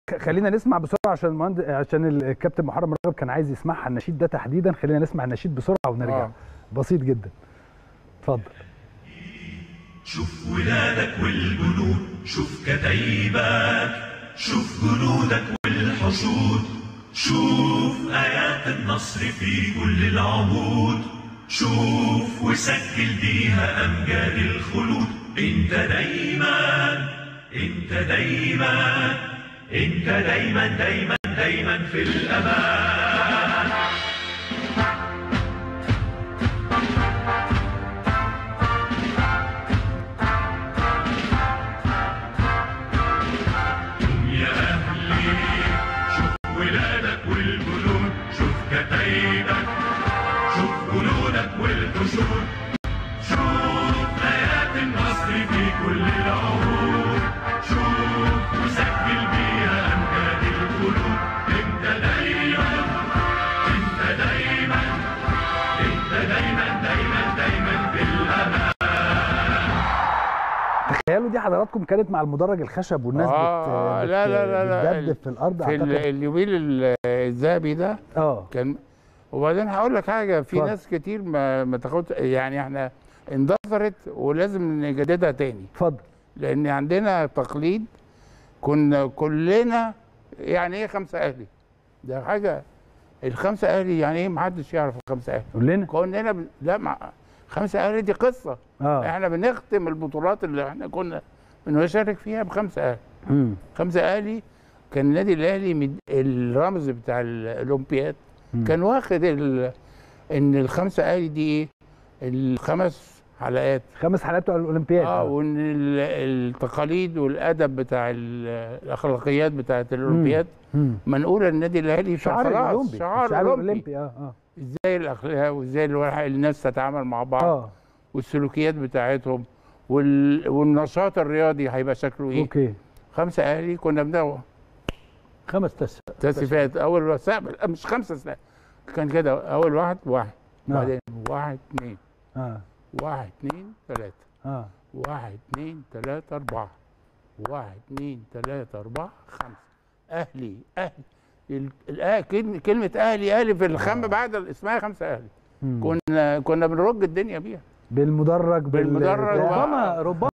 خ- خلينا نسمع بسرعه عشان المهند... عشان الكابتن محرم رغب كان عايز يسمعها النشيد ده تحديدا خلينا نسمع النشيد بسرعه ونرجع آه. آه. بسيط جدا اتفضل شوف ولادك والجنود شوف كتايبك شوف جنودك والحشود شوف آيات النصر في كل العهود شوف وسجل بيها أمجاد الخلود انت دايما انت دايما انت دايما دايما دايما في الأمان قوم يا أهلي شوف ولادك والجنود شوف كتايبك شوف جنودك والحشود شوف آيات النصر في كل العهود شوف وسجل بيها أمجاد الخلود انت دايما انت دايما انت دايما دايما دايما في الأمان تخيلوا دي حضراتكم كانت مع المدرج الخشب والناس آه، بت... لا، لا، لا، لا. بتدبدب في الارض في ال- اعتقد اليوبيل ال- الذهبي ده اه كان وبعدين هقول لك حاجه في اتفضل. ناس كتير ما ما تاخد يعني احنا اندثرت ولازم نجددها تاني اتفضل لان عندنا تقليد كنا كلنا يعني ايه خمسه اهلي ده حاجه الخمسه اهلي يعني ايه محدش يعرف الخمسه اهلي قول لنا كنا بن... لا مع... خمسه اهلي دي قصه اه احنا بنختم البطولات اللي احنا كنا بنشارك فيها بخمسه اهلي مم. خمسه اهلي كان النادي الاهلي مد... الرمز بتاع الاولمبياد مم. كان واخد ال... ان الخمسه اهلي دي ايه الخمس حلقات خمس حلقات بتوع الاولمبياد اه وان ال- التقاليد والادب بتاع ال- الاخلاقيات بتاعت الاولمبياد مم. منقوله النادي الاهلي شعار فخلاص الاولمبي شعار الشعار اولمبي الاولمبي اه اه ازاي الاخلاق وازاي الواحد- الناس تتعامل مع بعض اه والسلوكيات بتاعتهم وال... والنشاط الرياضي هيبقى شكله ايه اوكي خمسه اهلي كنا بنوع خمس تس تسعيفات اول ساعة مش خمسه ساعة. كان كده اول واحد واحد آه. بعدين واحد اثنين اه واحد اثنين ثلاثه اه واحد اثنين ثلاثة أربعة واحد اثنين ثلاثة أربعة خمسة أهلي أهلي ال- الأه- كلمة كلمة أهلي أهلي في الخم بعد اسمها خمسة أهلي مم. كنا كنا بنرج الدنيا بيها بالمدرج بال- بالمدرج بتاع. و- ربما ربما